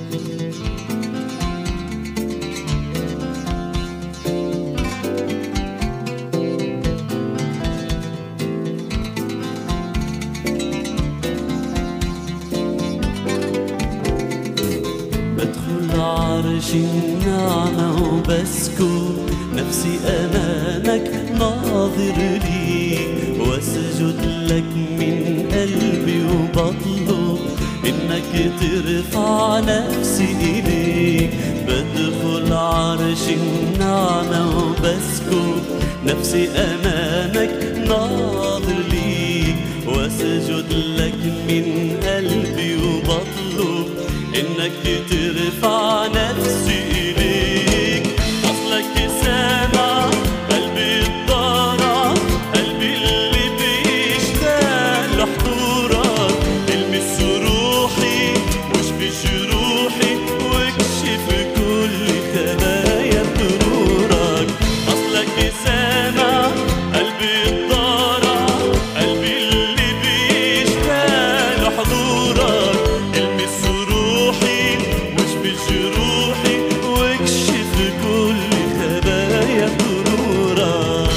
بدخل عرش النعمة وبسكت نفسي أمامك ناظر ليك واسجد لك من قلبي وبطلب إنك ترفع نفسي إليك بدخل عرش النعمة وبسكت نفسي أمامك ناظر ليك واسجد لك من قلبي وبطلب انك ترفع نفسي اليك اصلك سامع قلبي الضارع قلبي اللي بيشتاق لحضورك المس روحي واشفي جروحي واكشف كل خبايا بنورك اصلك سامع قلبي الضارع قلبي اللي بيشتاق لحضورك المس روحي واشفي جروحي واكشف كل خبايا بنورك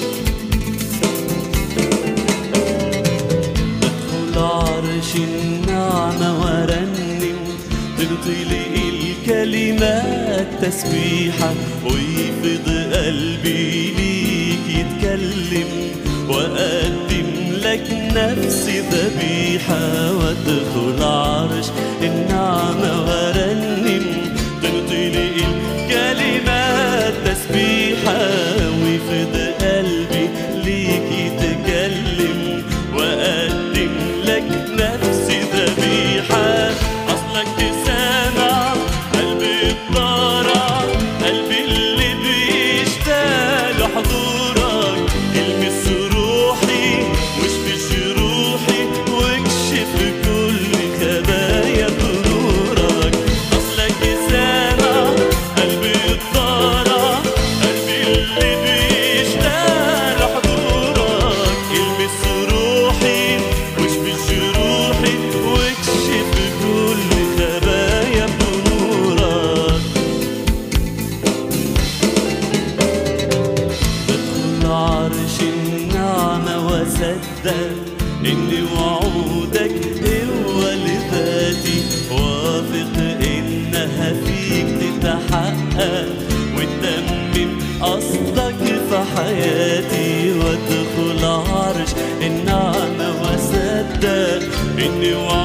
بدخل عرش النعمة وارنم تنطلق الكلمات تسبيحة ويفض قلبي ليك يتكلم وأقدم لك نفسي ذبيحة وادخل عرش النعمة وارنم تنطلق الكلمات تسبيحة ويفض قلبي ليك يتكلم وأقدم لك نفسي ذبيحة أصلك سامع قلبي الضارع قلبي اللي بيشتاق لحضورك المس روحي واشفي جروحي واكشف كل خبايا بنورك أصلك سامع قلبي الضارع قلبي اللي بيشتاق لحضورك المس روحي واشفي جروحي واكشف كل خبايا بنورك بدخل عرش النعمة وصدق إن وعودك هو لذاتي واثق إنها فيك تتحقق وتتمم قصدك في حياتي وادخل عرش النعمة وصدق إن وعودك